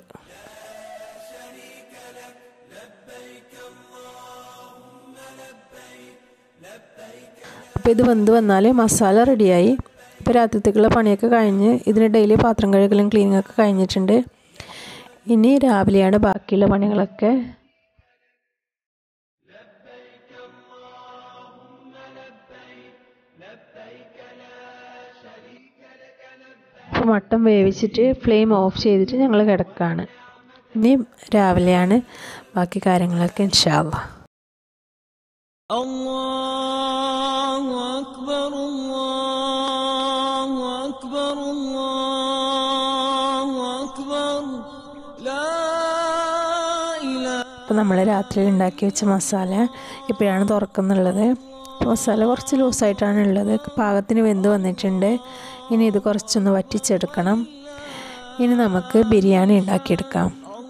അപ്പോൾ ഇത് വെന്ത് വന്നാൽ മസാല റെഡിയായി ഇപ്പോൾ രാത്രിത്തേക്കുള്ള പണിയൊക്കെ കഴിഞ്ഞ് ഇതിന് ഡെയിലി പാത്രം കഴുകലും ക്ലീനിങ് ഒക്കെ കഴിഞ്ഞിട്ടുണ്ട് ഇനി രാവിലെയാണ് ബാക്കിയുള്ള പണികളൊക്കെ അപ്പോൾ മട്ടൻ വേവിച്ചിട്ട് ഫ്ലെയിം ഓഫ് ചെയ്തിട്ട് ഞങ്ങൾ കിടക്കുകയാണ് ഇനി രാവിലെയാണ് ബാക്കി കാര്യങ്ങളൊക്കെ ഇൻഷാല്ല الله أكبر الله أكبر الله أكبر لا إله അപ്പോൾ നമ്മൾ രാത്രിയിൽ ഉണ്ടാക്കി വെച്ച മസാല ഇപ്പോഴാണ് തുറക്കുന്നുള്ളത് മസാല കുറച്ച് ലൂസായിട്ടാണ് ഉള്ളത് പാകത്തിന് വെന്ത് വന്നിട്ടുണ്ട് ഇനി ഇത് കുറച്ചൊന്ന് വറ്റിച്ചെടുക്കണം ഇനി നമുക്ക് ബിരിയാണി ഉണ്ടാക്കിയെടുക്കാം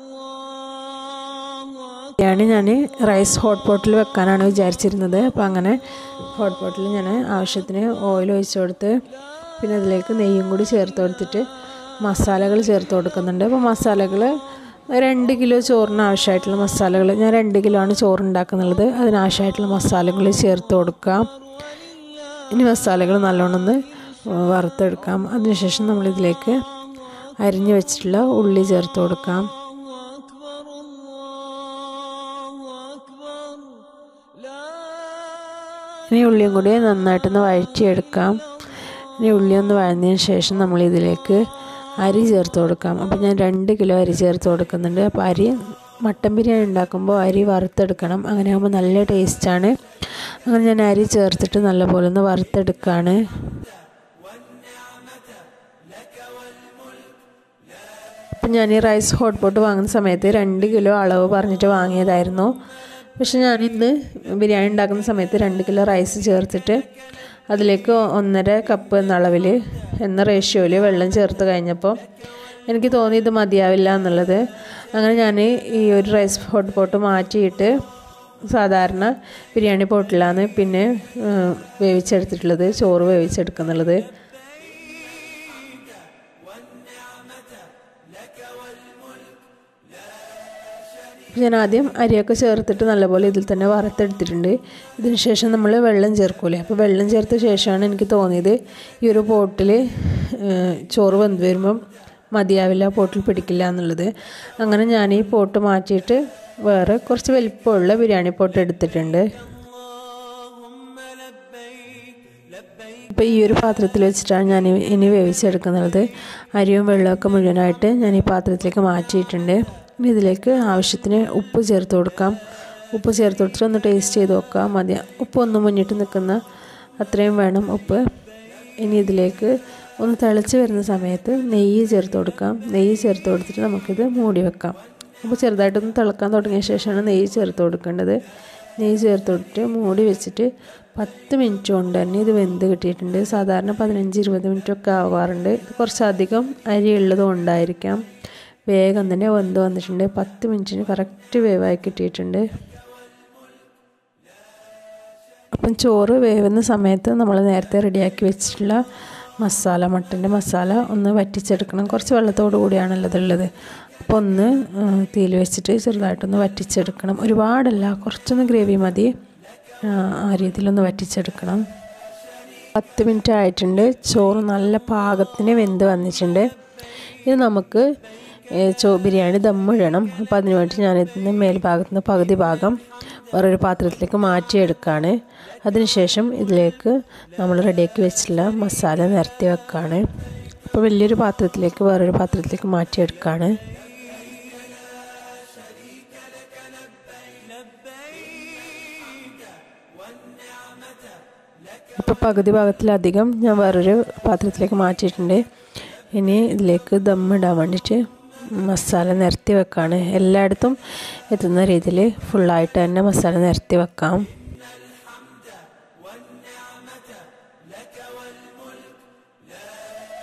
ബിരിയാണി ഞാൻ റൈസ് ഹോട്ട് പോട്ടിൽ വെക്കാനാണ് വിചാരിച്ചിരുന്നത് അപ്പോൾ അങ്ങനെ ഹോട്ട് പോട്ടിൽ ഞാൻ ആവശ്യത്തിന് ഓയിൽ ഒഴിച്ചു കൊടുത്ത് പിന്നെ അതിലേക്ക് നെയ്യും കൂടി ചേർത്ത് കൊടുത്തിട്ട് മസാലകൾ ചേർത്ത് കൊടുക്കുന്നുണ്ട് അപ്പോൾ മസാലകൾ രണ്ട് കിലോ ചോറിന് ആവശ്യമായിട്ടുള്ള മസാലകൾ ഞാൻ രണ്ട് കിലോ ആണ് ചോറ് ഉണ്ടാക്കുന്നുള്ളത് അതിനാവശ്യമായിട്ടുള്ള മസാലകൾ ചേർത്ത് കൊടുക്കാം ഇനി മസാലകൾ നല്ലോണം ഒന്ന് വറുത്തെടുക്കാം അതിനുശേഷം നമ്മളിതിലേക്ക് അരിഞ്ഞു വെച്ചിട്ടുള്ള ഉള്ളി ചേർത്ത് കൊടുക്കാം أكبر الله أكبر لا ഇനി ഉള്ളിയും കൂടി നന്നായിട്ടൊന്ന് വഴറ്റിയെടുക്കാം ഇനി ഉള്ളി ഒന്ന് വഴന്നതിന് ശേഷം നമ്മൾ ഇതിലേക്ക് അരി ചേർത്ത് കൊടുക്കാം അപ്പോൾ ഞാൻ രണ്ട് കിലോ അരി ചേർത്ത് കൊടുക്കുന്നുണ്ട് അപ്പോൾ അരി മട്ടൻ ബിരിയാണി ഉണ്ടാക്കുമ്പോൾ അരി വറുത്തെടുക്കണം അങ്ങനെ ആകുമ്പോൾ നല്ല ടേസ്റ്റാണ് അങ്ങനെ ഞാൻ അരി ചേർത്തിട്ട് നല്ലപോലെ ഒന്ന് വറുത്തെടുക്കുകയാണ് അപ്പം ഞാൻ ഈ റൈസ് ഹോട്ട് പോട്ട് വാങ്ങുന്ന സമയത്ത് രണ്ട് കിലോ അളവ് പറഞ്ഞിട്ട് വാങ്ങിയതായിരുന്നു പക്ഷെ ഞാനിന്ന് ബിരിയാണി ഉണ്ടാക്കുന്ന സമയത്ത് രണ്ട് കിലോ റൈസ് ചേർത്തിട്ട് അതിലേക്ക് ഒന്നര കപ്പ് എന്ന അളവിൽ എന്ന റേഷ്യോയിൽ വെള്ളം ചേർത്ത് കഴിഞ്ഞപ്പോൾ എനിക്ക് തോന്നി ഇത് മതിയാവില്ല എന്നുള്ളത് അങ്ങനെ ഞാൻ ഈ ഒരു റൈസ് ഹോട്ട് പോട്ട് മാറ്റിയിട്ട് സാധാരണ ബിരിയാണി പോട്ടിലാണ് പിന്നെ ഏഹ്, വേവിച്ചെടുത്തിട്ടുള്ളത് ചോറ് വേവിച്ചെടുക്കുന്നുള്ളത് ഞാൻ ആദ്യം അരിയൊക്കെ ചേർത്തിട്ട് നല്ലപോലെ ഇതിൽ തന്നെ വറുത്തെടുത്തിട്ടുണ്ട് ഇതിന് ശേഷം നമ്മൾ വെള്ളം ചേർക്കൂലേ അപ്പോൾ വെള്ളം ചേർത്ത ശേഷമാണ് എനിക്ക് തോന്നിയത് ഈ ഒരു പോട്ടിൽ ചോറ് വെന്ത് വരുമ്പം മതിയാവില്ല പോട്ടിൽ പിടിക്കില്ല എന്നുള്ളത് അങ്ങനെ ഞാൻ ഈ പോട്ട് മാറ്റിയിട്ട് വേറെ കുറച്ച് വലിപ്പമുള്ള ബിരിയാണി പോട്ട് എടുത്തിട്ടുണ്ട് اللهم لبيك لبيك ഇപ്പോൾ ഈ ഒരു പാത്രത്തിൽ വെച്ചിട്ടാണ് ഞാൻ ഇ- ഇനി വേവിച്ചെടുക്കുന്നത് അരിയും വെള്ളമൊക്കെ മുഴുവനായിട്ട് ഞാൻ ഈ പാത്രത്തിലേക്ക് മാറ്റിയിട്ടുണ്ട് ഇനി ഇതിലേക്ക് ആവശ്യത്തിന് ഉപ്പ് ചേർത്ത് കൊടുക്കാം ഉപ്പ് ചേർത്ത് കൊടുത്തിട്ട് ഒന്ന് ടേസ്റ്റ് ചെയ്ത് നോക്കാം മതി ഉപ്പ് ഒന്ന് മുന്നിട്ട് നിൽക്കുന്ന അത്രയും വേണം ഉപ്പ് ഇനി ഇതിലേക്ക് ഒന്ന് തിളച്ച് വരുന്ന സമയത്ത് നെയ്യ് ചേർത്ത് കൊടുക്കാം നെയ്യ് ചേർത്ത് കൊടുത്തിട്ട് നമുക്കിത് മൂടി വെക്കാം അപ്പോൾ ചെറുതായിട്ടൊന്ന് തിളക്കാൻ തുടങ്ങിയ ശേഷമാണ് നെയ്യ് ചേർത്ത് കൊടുക്കേണ്ടത് നെയ്യ് ചേർത്ത് കൊടുത്തിട്ട് മൂടി വെച്ചിട്ട് പത്ത് മിനിറ്റ് കൊണ്ട് തന്നെ ഇത് വെന്ത് കിട്ടിയിട്ടുണ്ട് സാധാരണ പതിനഞ്ച് ഇരുപത് മിനിറ്റ് ഒക്കെ ആവാറുണ്ട് ഇത് കുറച്ചധികം അരി ഉള്ളത് കൊണ്ടായിരിക്കാം വേഗം തന്നെ വെന്ത് വന്നിട്ടുണ്ട് പത്ത് മിനിറ്റിന് കറക്റ്റ് വേവായി കിട്ടിയിട്ടുണ്ട് അപ്പം ചോറ് വേവുന്ന സമയത്ത് നമ്മൾ നേരത്തെ റെഡിയാക്കി വെച്ചിട്ടുള്ള മസാല മട്ടൻ്റെ മസാല ഒന്ന് വറ്റിച്ചെടുക്കണം കുറച്ച് വെള്ളത്തോടു കൂടിയാണല്ലോ ഇതുള്ളത് അപ്പോൾ ഒന്ന് തീയിൽ വെച്ചിട്ട് ചെറുതായിട്ടൊന്ന് വറ്റിച്ചെടുക്കണം ഒരുപാടല്ല കുറച്ചൊന്ന് ഗ്രേവി മതി ആ, ആ രീതിയിലൊന്ന് വറ്റിച്ചെടുക്കണം പത്ത് മിനിറ്റ് ആയിട്ടുണ്ട് ചോറ് നല്ല പാകത്തിന് വെന്ത് വന്നിട്ടുണ്ട് ഇത് നമുക്ക് ഏ, ചോ ബിരിയാണി ദമ്മിടണം അപ്പോൾ അതിന് വേണ്ടി ഞാൻ ഇതിൻ്റെ മേൽഭാഗത്ത് നിന്ന് പകുതി ഭാഗം വേറൊരു പാത്രത്തിലേക്ക് മാറ്റിയെടുക്കുകയാണ് അതിനുശേഷം ഇതിലേക്ക് നമ്മൾ റെഡിയാക്കി വെച്ചിട്ടുള്ള മസാല നിരത്തി വെക്കുകയാണ് അപ്പോൾ വലിയൊരു പാത്രത്തിലേക്ക് വേറൊരു പാത്രത്തിലേക്ക് മാറ്റിയെടുക്കുകയാണ് ഇപ്പോൾ പകുതി ഭാഗത്തിലധികം ഞാൻ വേറൊരു പാത്രത്തിലേക്ക് മാറ്റിയിട്ടുണ്ട് ഇനി ഇതിലേക്ക് ദമ്മിടാൻ വേണ്ടിയിട്ട് മസാല നിരത്തി വെക്കാണ് എല്ലായിടത്തും എത്തുന്ന രീതിയിൽ ഫുള്ളായിട്ട് തന്നെ മസാല നിരത്തി വെക്കാം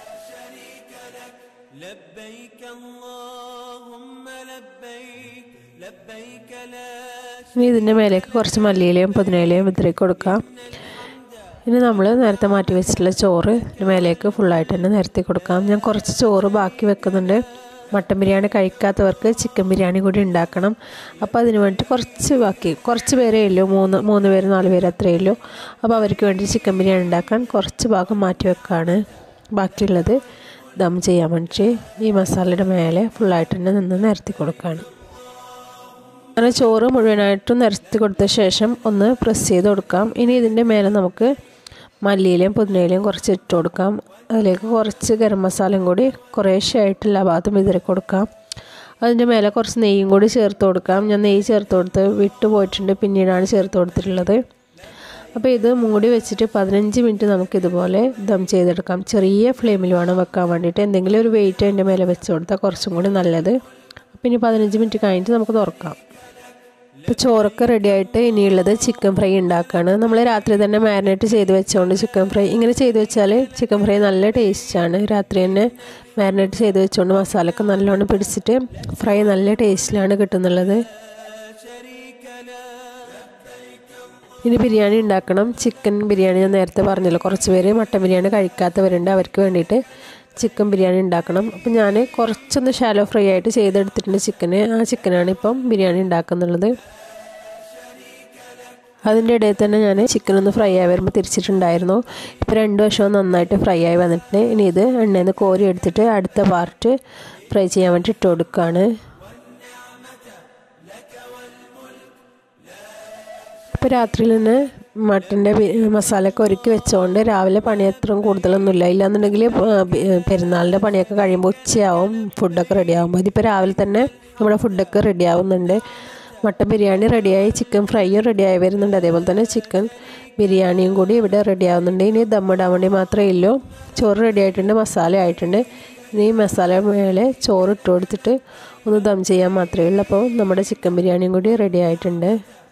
لبيك اللهم لبيك لبيك لا ഇനി ഇതിൻ്റെ മേലേക്ക് കുറച്ച് മല്ലിയിലയും പുതിനയിലയും വിതറി കൊടുക്കാം ഇനി നമ്മൾ നേരത്തെ മാറ്റി വെച്ചിട്ടുള്ള ചോറ് ഇതിന് മേലേക്ക് ഫുള്ളായിട്ട് തന്നെ നിരത്തി കൊടുക്കാം ഞാൻ കുറച്ച് ചോറ് ബാക്കി വെക്കുന്നുണ്ട് മട്ടൻ ബിരിയാണി കഴിക്കാത്തവർക്ക് ചിക്കൻ ബിരിയാണി കൂടി ഉണ്ടാക്കണം അപ്പോൾ അതിന് വേണ്ടി കുറച്ച് ബാക്കി കുറച്ച് പേരേ ഉള്ളൂ മൂന്ന് മൂന്ന് പേര് നാല് പേര് അത്രയേ ഉള്ളൂ അപ്പോൾ അവർക്ക് വേണ്ടി ചിക്കൻ ബിരിയാണി ഉണ്ടാക്കാൻ കുറച്ച് ഭാഗം മാറ്റി വെക്കാണ് ബാക്കിയുള്ളത് ദം ചെയ്യാൻ വേണ്ടി ഈ മസാലയുടെ മേലെ ഫുള്ളായിട്ട് തന്നെ നിന്ന് നിരത്തി കൊടുക്കുകയാണ് അങ്ങനെ ചോറ് മുഴുവനായിട്ടും നിരത്തി കൊടുത്ത ശേഷം ഒന്ന് പ്രസ് ചെയ്ത് കൊടുക്കാം ഇനി ഇതിൻ്റെ മേലെ നമുക്ക് മല്ലിയിലയും പുതിനയിലയും കുറച്ച് ഇട്ട് കൊടുക്കാം അതിലേക്ക് കുറച്ച് ഗരം മസാലയും കൂടി കുറേശ്ശെയായിട്ട് എല്ലാ ഭാഗത്തും വിതറി കൊടുക്കാം അതിൻ്റെ മേലെ കുറച്ച് നെയ്യും കൂടി ചേർത്ത് കൊടുക്കാം ഞാൻ നെയ്യ് ചേർത്ത് കൊടുത്ത് വിട്ടു പോയിട്ടുണ്ട് പിന്നീടാണ് ചേർത്ത് കൊടുത്തിട്ടുള്ളത് അപ്പോൾ ഇത് മൂടി വെച്ചിട്ട് പതിനഞ്ച് മിനിറ്റ് നമുക്കിതുപോലെ ദം ചെയ്തെടുക്കാം ചെറിയ ഫ്ലെയിമിൽ വേണം വെക്കാൻ വേണ്ടിയിട്ട് എന്തെങ്കിലും ഒരു വെയിറ്റ് അതിൻ്റെ മേലെ വെച്ച് കൊടുത്താൽ കുറച്ചും കൂടി നല്ലത് അപ്പോൾ ഇനി പതിനഞ്ച് മിനിറ്റ് കഴിഞ്ഞിട്ട് നമുക്ക് തുറക്കാം ഇപ്പോൾ ചോറൊക്കെ റെഡി ആയിട്ട് ഇനിയുള്ളത് ചിക്കൻ ഫ്രൈ ഉണ്ടാക്കുകയാണ് നമ്മൾ രാത്രി തന്നെ മാരിനേറ്റ് ചെയ്ത് വെച്ചുകൊണ്ട് ചിക്കൻ ഫ്രൈ ഇങ്ങനെ ചെയ്ത് വെച്ചാൽ ചിക്കൻ ഫ്രൈ നല്ല ടേസ്റ്റാണ് രാത്രി തന്നെ മാരിനേറ്റ് ചെയ്ത് വെച്ചുകൊണ്ട് മസാലയൊക്കെ നല്ലോണം പിടിച്ചിട്ട് ഫ്രൈ നല്ല ടേസ്റ്റിലാണ് കിട്ടുന്നുള്ളത് ഇനി ബിരിയാണി ഉണ്ടാക്കണം ചിക്കൻ ബിരിയാണി ഞാൻ നേരത്തെ പറഞ്ഞല്ലോ കുറച്ച് പേര് മട്ടൻ ബിരിയാണി കഴിക്കാത്തവരുണ്ട് അവർക്ക് വേണ്ടിയിട്ട് ചിക്കൻ ബിരിയാണി ഉണ്ടാക്കണം അപ്പം ഞാൻ കുറച്ചൊന്ന് ഷാലോ ഫ്രൈ ആയിട്ട് ചെയ്തെടുത്തിട്ടുണ്ട് ചിക്കന് ആ ചിക്കനാണ് ഇപ്പം ബിരിയാണി ഉണ്ടാക്കുന്നുള്ളത് അതിൻ്റെ ഇടയിൽ തന്നെ ഞാൻ ചിക്കൻ ഒന്ന് ഫ്രൈ ആയി വരുമ്പോൾ തിരിച്ചിട്ടുണ്ടായിരുന്നു ഇപ്പോൾ രണ്ട് വശവും നന്നായിട്ട് ഫ്രൈ ആയി വന്നിട്ടുണ്ട് ഇനി ഇത് എണ്ണയിൽ നിന്ന് കോരി എടുത്തിട്ട് അടുത്ത പാർട്ട് ഫ്രൈ ചെയ്യാൻ വേണ്ടി ഇട്ട് കൊടുക്കുകയാണ് ഇപ്പോൾ രാത്രിയിൽ തന്നെ മട്ടൻ്റെ മസാലയൊക്കെ ഒരുക്കി വെച്ചുകൊണ്ട് രാവിലെ പണി അത്രയും കൂടുതലൊന്നുമില്ല ഇല്ലാന്നുണ്ടെങ്കിൽ പെരുന്നാളിൻ്റെ പണിയൊക്കെ കഴിയുമ്പോൾ ഉച്ചയാവും ഫുഡൊക്കെ റെഡി ആകുമ്പോൾ ഇതിപ്പോൾ രാവിലെ തന്നെ നമ്മുടെ ഫുഡൊക്കെ റെഡി ആവുന്നുണ്ട് മട്ടൻ ബിരിയാണി റെഡിയായി ചിക്കൻ ഫ്രൈയും റെഡിയായി വരുന്നുണ്ട് അതേപോലെ തന്നെ ചിക്കൻ ബിരിയാണിയും കൂടി ഇവിടെ റെഡി ആവുന്നുണ്ട് ഇനി ദമ്മിടാൻ വേണ്ടി മാത്രമേ ഉള്ളൂ ചോറ് റെഡി ആയിട്ടുണ്ട് മസാല ആയിട്ടുണ്ട് ഇനി ഈ മസാല മേലെ ചോറ് ഇട്ട് കൊടുത്തിട്ട് ഒന്ന് ദം ചെയ്യാൻ മാത്രമേ ഉള്ളൂ അപ്പോൾ നമ്മുടെ ചിക്കൻ ബിരിയാണിയും കൂടി റെഡി ആയിട്ടുണ്ട്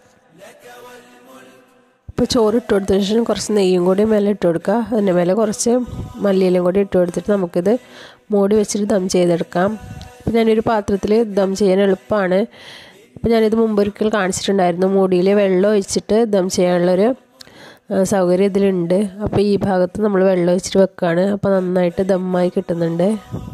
ഇപ്പോൾ ചോറ് ഇട്ട് കൊടുത്തതിന് ശേഷം കുറച്ച് നെയ്യും കൂടി മേലെ ഇട്ട് കൊടുക്കുക അതിൻ്റെ മേലെ കുറച്ച് മല്ലിയിലും കൂടി ഇട്ട് കൊടുത്തിട്ട് നമുക്കിത് മൂടി വെച്ചിട്ട് ദം ചെയ്തെടുക്കാം അപ്പോൾ ഞാനൊരു പാത്രത്തിൽ ദം ചെയ്യാൻ എളുപ്പമാണ് അപ്പോൾ ഞാനിത് മുമ്പൊരിക്കൽ കാണിച്ചിട്ടുണ്ടായിരുന്നു മൂടിയിൽ വെള്ളം ഒഴിച്ചിട്ട് ദം ചെയ്യാനുള്ളൊരു സൗകര്യം ഇതിലുണ്ട് അപ്പോൾ ഈ ഭാഗത്ത് നമ്മൾ വെള്ളം ഒഴിച്ചിട്ട് വെക്കുകയാണ് അപ്പോൾ നന്നായിട്ട് ദമ്മായി കിട്ടുന്നുണ്ട്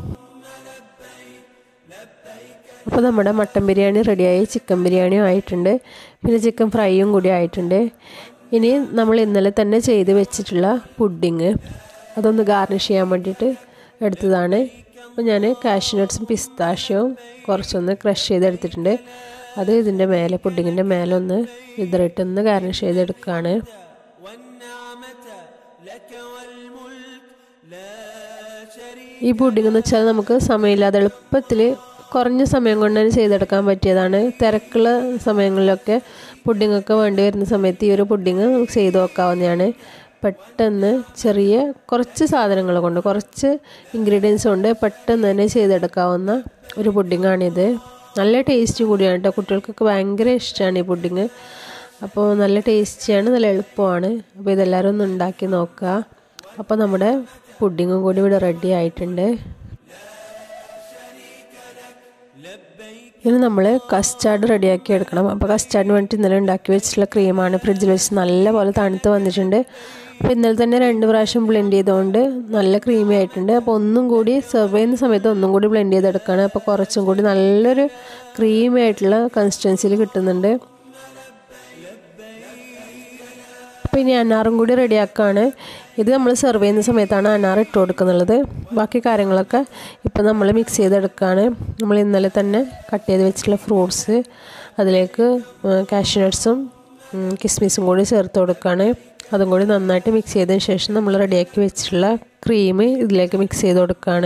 അപ്പോൾ നമ്മുടെ മട്ടൻ ബിരിയാണി റെഡിയായി ചിക്കൻ ബിരിയാണിയും ആയിട്ടുണ്ട് പിന്നെ ചിക്കൻ ഫ്രൈയും കൂടി ആയിട്ടുണ്ട് ഇനി നമ്മൾ ഇന്നലെ തന്നെ ചെയ്ത് വെച്ചിട്ടുള്ള പുഡിങ് അതൊന്ന് ഗാർണിഷ് ചെയ്യാൻ വേണ്ടിയിട്ട് എടുത്തതാണ് അപ്പോൾ ഞാൻ കാഷ്നട്ട്സും പിസ്താഷ്യവും കുറച്ചൊന്ന് ക്രഷ് ചെയ്തെടുത്തിട്ടുണ്ട് അത് ഇതിൻ്റെ മേലെ പുഡിങ്ങിൻ്റെ മേലെ ഒന്ന് ഇതിറിട്ടൊന്ന് ഗാർണിഷ് ചെയ്തെടുക്കുകയാണ് والنعمة لك والملك لا شريك ഈ പുഡിംഗ് എന്ന് വെച്ചാൽ നമുക്ക് സമയമില്ലാതെ എളുപ്പത്തിൽ കുറഞ്ഞ സമയം കൊണ്ട് തന്നെ ചെയ്തെടുക്കാൻ പറ്റിയതാണ് തിരക്കുള്ള സമയങ്ങളിലൊക്കെ പുഡിങ്ങൊക്കെ വേണ്ടി വരുന്ന സമയത്ത് ഈ ഒരു പുഡിങ് ചെയ്ത് നോക്കാവുന്നതാണ് പെട്ടെന്ന് ചെറിയ കുറച്ച് സാധനങ്ങൾ കൊണ്ട് കുറച്ച് ഇൻഗ്രീഡിയൻസ് കൊണ്ട് പെട്ടെന്ന് തന്നെ ചെയ്തെടുക്കാവുന്ന ഒരു പുഡിങ്ങാണിത് നല്ല ടേസ്റ്റ് കൂടിയാണ് കേട്ടോ കുട്ടികൾക്കൊക്കെ ഭയങ്കര ഇഷ്ടമാണ് ഈ പുഡിങ് അപ്പോൾ നല്ല ടേസ്റ്റിയാണ് നല്ല എളുപ്പമാണ് അപ്പോൾ ഇതെല്ലാവരും ഒന്ന് ഉണ്ടാക്കി നോക്കുക അപ്പോൾ നമ്മുടെ പുഡിങ്ങും കൂടി ഇവിടെ റെഡി ആയിട്ടുണ്ട് ഇനി നമ്മൾ കസ്റ്റാർഡ് റെഡിയാക്കി എടുക്കണം അപ്പോൾ കസ്റ്റാർഡിന് വേണ്ടി ഇന്നലെ ഉണ്ടാക്കി വെച്ചിട്ടുള്ള ക്രീമാണ് ഫ്രിഡ്ജിൽ വെച്ച് നല്ല പോലെ തണുത്ത് വന്നിട്ടുണ്ട് അപ്പോൾ ഇന്നലെ തന്നെ രണ്ട് പ്രാവശ്യം ബ്ലെൻഡ് ചെയ്തുകൊണ്ട് നല്ല ക്രീമി ആയിട്ടുണ്ട് അപ്പോൾ ഒന്നും കൂടി സെർവ് ചെയ്യുന്ന സമയത്ത് ഒന്നും കൂടി ബ്ലെൻഡ് ചെയ്തെടുക്കുകയാണ് അപ്പോൾ കുറച്ചും കൂടി നല്ലൊരു ക്രീമി ആയിട്ടുള്ള കൺസിസ്റ്റൻസിയിൽ കിട്ടുന്നുണ്ട് അപ്പോൾ ഇനി അനാറും കൂടി റെഡിയാക്കുകയാണ് ഇത് നമ്മൾ സെർവ് ചെയ്യുന്ന സമയത്താണ് അനാർ ഇട്ട് കൊടുക്കുന്നുള്ളത് ബാക്കി കാര്യങ്ങളൊക്കെ ഇപ്പം നമ്മൾ മിക്സ് ചെയ്തെടുക്കുകയാണ് നമ്മൾ ഇന്നലെ തന്നെ കട്ട് ചെയ്ത് വെച്ചിട്ടുള്ള ഫ്രൂട്ട്സ് അതിലേക്ക് കാഷ്നട്ട്സും കിസ്മിസും കൂടി ചേർത്ത് കൊടുക്കുകയാണ് അതും കൂടി നന്നായിട്ട് മിക്സ് ചെയ്തതിന് ശേഷം നമ്മൾ റെഡിയാക്കി വെച്ചിട്ടുള്ള ക്രീം ഇതിലേക്ക് മിക്സ് ചെയ്ത് കൊടുക്കുകയാണ്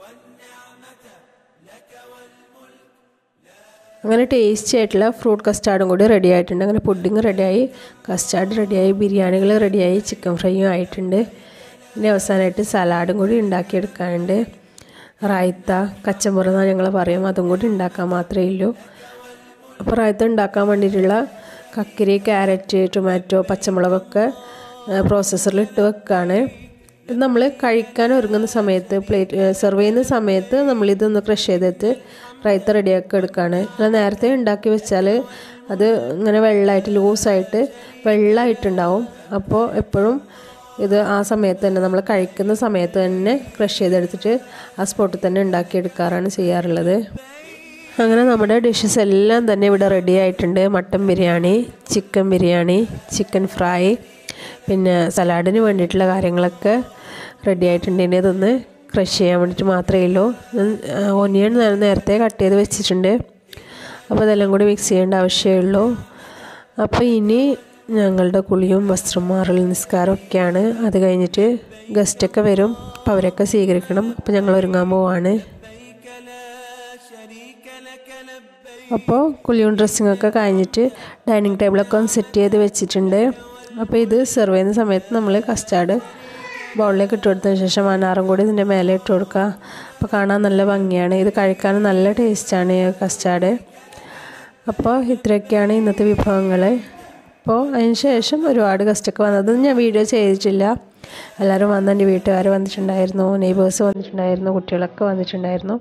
അങ്ങനെ ടേസ്റ്റി ആയിട്ടുള്ള ഫ്രൂട്ട് കസ്റ്റാർഡും കൂടി റെഡി ആയിട്ടുണ്ട് അങ്ങനെ പുഡിങ് റെഡിയായി കസ്റ്റാർഡ് റെഡിയായി ബിരിയാണികൾ റെഡിയായി ചിക്കൻ ഫ്രൈയും ആയിട്ടുണ്ട് ഇനി അവസാനമായിട്ട് സലാഡും കൂടി ഉണ്ടാക്കിയെടുക്കാനുണ്ട് റായ്ത്ത കച്ചമ്പുറ ഞങ്ങൾ പറയും അതും കൂടി ഉണ്ടാക്കാൻ മാത്രമേ ഉള്ളൂ അപ്പോൾ റായ്ത്ത ഉണ്ടാക്കാൻ വേണ്ടിയിട്ടുള്ള കക്കിരി ക്യാരറ്റ് ടൊമാറ്റോ പച്ചമുളകൊക്കെ പ്രോസസ്സറിൽ ഇട്ട് വെക്കുകയാണ് നമ്മൾ കഴിക്കാൻ ഒരുങ്ങുന്ന സമയത്ത് പ്ലേറ്റ് സെർവ് ചെയ്യുന്ന സമയത്ത് നമ്മളിതൊന്ന് ക്രഷ് ചെയ്തിട്ട് റൈത്ത റെഡിയാക്കി എടുക്കുകയാണ് അല്ല നേരത്തെ ഉണ്ടാക്കി വെച്ചാൽ അത് ഇങ്ങനെ വെള്ളമായിട്ട് ലൂസായിട്ട് വെള്ളമായിട്ടുണ്ടാവും അപ്പോൾ എപ്പോഴും ഇത് ആ സമയത്ത് തന്നെ നമ്മൾ കഴിക്കുന്ന സമയത്ത് തന്നെ ക്രഷ് ചെയ്തെടുത്തിട്ട് ആ സ്പോട്ടിൽ തന്നെ ഉണ്ടാക്കിയെടുക്കാറാണ് ചെയ്യാറുള്ളത് അങ്ങനെ നമ്മുടെ ഡിഷസ് എല്ലാം തന്നെ ഇവിടെ റെഡി ആയിട്ടുണ്ട് mutton biryani chicken biryani chicken fry പിന്നെ സലാഡിന് വേണ്ടിയിട്ടുള്ള കാര്യങ്ങളൊക്കെ റെഡി ആയിട്ടുണ്ട് ഇനി അതൊന്ന് ക്രഷ് ചെയ്യാൻ വേണ്ടിയിട്ട് മാത്രമേ ഉള്ളൂ ഒനിയൻ നേരത്തെ കട്ട് ചെയ്ത് വെച്ചിട്ടുണ്ട് അപ്പോൾ അതെല്ലാം കൂടി മിക്സ് ചെയ്യേണ്ട ആവശ്യമേ ഉള്ളൂ അപ്പോൾ ഇനി ഞങ്ങളുടെ കുളിയും വസ്ത്രം മാറൽ നിസ്കാരം ഒക്കെയാണ് അത് കഴിഞ്ഞിട്ട് ഗസ്റ്റൊക്കെ വരും അപ്പോൾ അവരൊക്കെ സ്വീകരിക്കണം അപ്പോൾ ഞങ്ങൾ ഒരുങ്ങാൻ പോവാണ് അപ്പോൾ കുളിയും ഡ്രസ്സിങ്ങൊക്കെ കഴിഞ്ഞിട്ട് ഡൈനിങ് ടേബിളൊക്കെ ഒന്ന് സെറ്റ് ചെയ്ത് വെച്ചിട്ടുണ്ട് അപ്പോൾ ഇത് സെർവ് ചെയ്യുന്ന സമയത്ത് നമ്മൾ കസ്റ്റാർഡ് ബൗളിലേക്ക് ഇട്ട് കൊടുത്തതിന് ശേഷം അനാറും കൂടി ഇതിൻ്റെ മേലെ ഇട്ട് കൊടുക്കുക അപ്പോൾ കാണാൻ നല്ല ഭംഗിയാണ് ഇത് കഴിക്കാൻ നല്ല ടേസ്റ്റാണ് ഈ കസ്റ്റാർഡ് അപ്പോൾ ഇത്രയൊക്കെയാണ് ഇന്നത്തെ വിഭവങ്ങൾ അപ്പോൾ അതിന് ശേഷം ഒരുപാട് ഗസ്റ്റൊക്കെ വന്നത് ഞാൻ വീഡിയോ ചെയ്തിട്ടില്ല എല്ലാവരും വന്ന് എൻ്റെ വീട്ടുകാർ വന്നിട്ടുണ്ടായിരുന്നു നെയ്ബേഴ്സ് വന്നിട്ടുണ്ടായിരുന്നു കുട്ടികളൊക്കെ വന്നിട്ടുണ്ടായിരുന്നു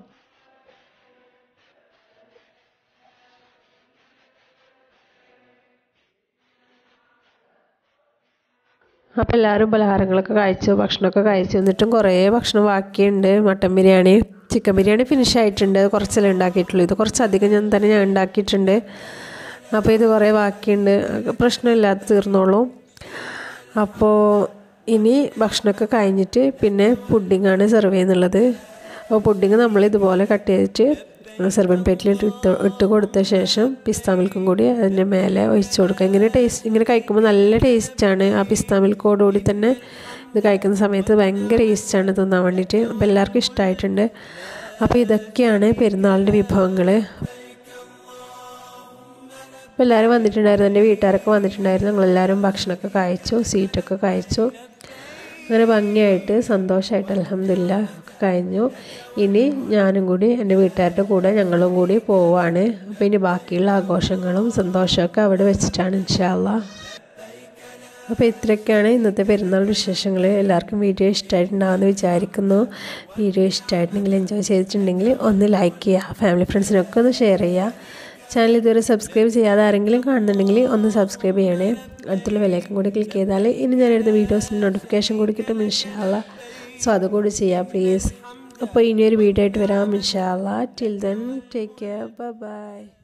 അപ്പോൾ എല്ലാവരും പലഹാരങ്ങളൊക്കെ കഴിച്ചു ഭക്ഷണമൊക്കെ കഴിച്ചു എന്നിട്ടും കുറേ ഭക്ഷണം ബാക്കിയുണ്ട് mutton biryani chicken biryani finish ആയിട്ടുണ്ട് കുറച്ചല്ലേ ഉണ്ടാക്കിയിട്ടുള്ളൂ ഇത് കുറച്ചധികം ഞാൻ തന്നെ ഞാൻ ഉണ്ടാക്കിയിട്ടുണ്ട് അപ്പോൾ ഇത് കുറേ ബാക്കിയുണ്ട് പ്രശ്നമില്ലാതെ തീർന്നോളൂ അപ്പോൾ ഇനി ഭക്ഷണമൊക്കെ കഴിഞ്ഞിട്ട് പിന്നെ പുഡിങ്ങാണ് സെർവ് ചെയ്യുന്നുള്ളത് അപ്പോൾ പുഡിങ് നമ്മൾ ഇതുപോലെ കട്ട് ചെയ്തിട്ട് സെർവൻ പ്ലേറ്റിൽ ഇട്ട് ഇട്ട് കൊടുത്ത ശേഷം പിസ്ത മിൽക്കും കൂടി അതിൻ്റെ മേലെ ഒഴിച്ച് കൊടുക്കുക ഇങ്ങനെ ടേസ്റ്റ് ഇങ്ങനെ കഴിക്കുമ്പോൾ നല്ല ടേസ്റ്റാണ് ആ പിസ്ത മിൽക്കോടുകൂടി തന്നെ ഇത് കഴിക്കുന്ന സമയത്ത് ഭയങ്കര ടേസ്റ്റാണ് തിന്നാൻ വേണ്ടിയിട്ട് അപ്പോൾ എല്ലാവർക്കും ഇഷ്ടമായിട്ടുണ്ട് അപ്പോൾ ഇതൊക്കെയാണ് പെരുന്നാളിൻ്റെ വിഭവങ്ങൾ അപ്പോൾ എല്ലാവരും വന്നിട്ടുണ്ടായിരുന്നു എൻ്റെ വീട്ടുകാരൊക്കെ വന്നിട്ടുണ്ടായിരുന്നു ഞങ്ങളെല്ലാവരും ഭക്ഷണമൊക്കെ കഴിച്ചു സീറ്റൊക്കെ കഴിച്ചു അങ്ങനെ ഭംഗിയായിട്ട് സന്തോഷമായിട്ട് അലഹമില്ല ഒക്കെ കഴിഞ്ഞു ഇനി ഞാനും കൂടി എൻ്റെ വീട്ടുകാരുടെ കൂടെ ഞങ്ങളും കൂടി പോവാണ് അപ്പോൾ ഇനി ബാക്കിയുള്ള ആഘോഷങ്ങളും സന്തോഷമൊക്കെ അവിടെ വെച്ചിട്ടാണ് ഇൻഷാല്ല അപ്പോൾ ഇത്രയൊക്കെയാണ് ഇന്നത്തെ പെരുന്നാൾ വിശേഷങ്ങൾ എല്ലാവർക്കും വീഡിയോ ഇഷ്ടമായിട്ടുണ്ടാകുമെന്ന് വിചാരിക്കുന്നു വീഡിയോ ഇഷ്ടമായിട്ടുണ്ടെങ്കിൽ എൻജോയ് ചെയ്തിട്ടുണ്ടെങ്കിൽ ഒന്ന് ലൈക്ക് ചെയ്യുക ഫാമിലി ഫ്രണ്ട്സിനൊക്കെ ഒന്ന് ഷെയർ ചെയ്യുക ചാനൽ ഇതുവരെ സബ്സ്ക്രൈബ് ചെയ്യാതെ ആരെങ്കിലും കാണുന്നുണ്ടെങ്കിൽ ഒന്ന് സബ്സ്ക്രൈബ് ചെയ്യണേ അടുത്തുള്ള വിലക്കും കൂടി ക്ലിക്ക് ചെയ്താൽ ഇനി ഞാൻ എടുത്ത വീഡിയോസിൻ്റെ നോട്ടിഫിക്കേഷൻ കൂടി കിട്ടും ഇൻഷാല്ല സോ അതുകൂടി ചെയ്യാം പ്ലീസ് അപ്പോൾ ഇനിയൊരു വീഡിയോ ആയിട്ട് വരാം ഇൻഷാല്ല till then take care by